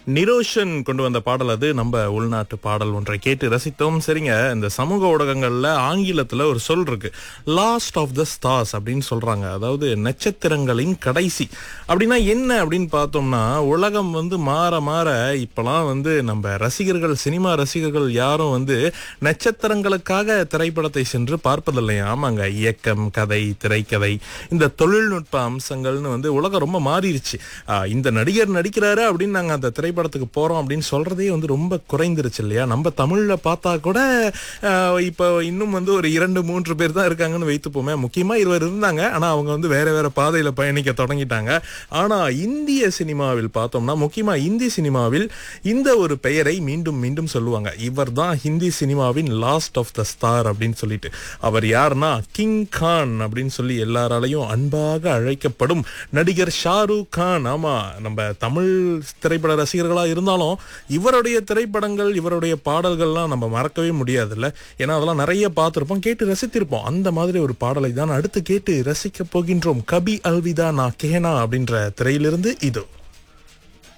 நிரோஷன் கொண்டு வந்த பாடல் அது நம்ம உள்நாட்டு பாடல் ஒன்றை கேட்டு ரசித்தோம் சரிங்க இந்த சமூக ஊடகங்கள்ல ஆங்கிலத்துல ஒரு சொல் இருக்கு லாஸ்ட் ஆஃப் த ஸ்டார்ஸ் அப்படின்னு சொல்றாங்க அதாவது நட்சத்திரங்களின் கடைசி அப்படின்னா என்ன அப்படின்னு பார்த்தோம்னா உலகம் வந்து மாற மாற இப்பெல்லாம் வந்து நம்ம ரசிகர்கள் சினிமா ரசிகர்கள் யாரும் வந்து நட்சத்திரங்களுக்காக திரைப்படத்தை சென்று பார்ப்பதில்லை ஆமாங்க இயக்கம் கதை திரைக்கதை இந்த தொழில்நுட்ப அம்சங்கள்னு வந்து உலகம் ரொம்ப மாறிடுச்சு ஆஹ் இந்த நடிகர் நடிக்கிறாரு அப்படின்னு நாங்க அந்த திரைப்படத்துக்கு போறோம் அப்படின்னு சொல்றதே வந்து ரொம்ப குறைந்துருச்சு இல்லையா நம்ம தமிழ்ல பார்த்தா கூட ஆஹ் இப்போ இன்னும் வந்து ஒரு இரண்டு மூன்று பேர் தான் இருக்காங்கன்னு வைத்துப்போமே முக்கியமா இருவர் இருந்தாங்க ஆனா அவங்க வந்து வேற வேற பாதையில பயணிக்க தொடங்கிட்டாங்க ஆனா இந்திய சினிமாவில் பார்த்தோம்னா முக்கியமா இந்தி சினிமாவில் இந்த ஒரு பெயரை மீண்டும் மீண்டும் சொல்லுவாங்க இவர் தான் ஹிந்தி சினிமாவின் லாஸ்ட் ஆஃப் த ஸ்டார் அப்படின்னு சொல்லிட்டு அவர் யாருன்னா கிங் கான் அப்படின்னு சொல்லி எல்லாராலையும் அன்பாக அழைக்கப்படும் நடிகர் ஷாருக் கான் ஆமா நம்ம தமிழ் திரைப்பட ரசிகர்களா இருந்தாலும் இவருடைய திரைப்படங்கள் இவருடைய பாடல்கள்லாம் நம்ம மறக்கவே முடியாதுல்ல ஏன்னா அதெல்லாம் நிறைய பார்த்திருப்போம் கேட்டு ரசித்திருப்போம் அந்த மாதிரி ஒரு பாடலை தான் அடுத்து கேட்டு ரசிக்க போகின்றோம் கபி அல்விதா நான் கேனா அப்படின்ற திரையிலிருந்து இதோ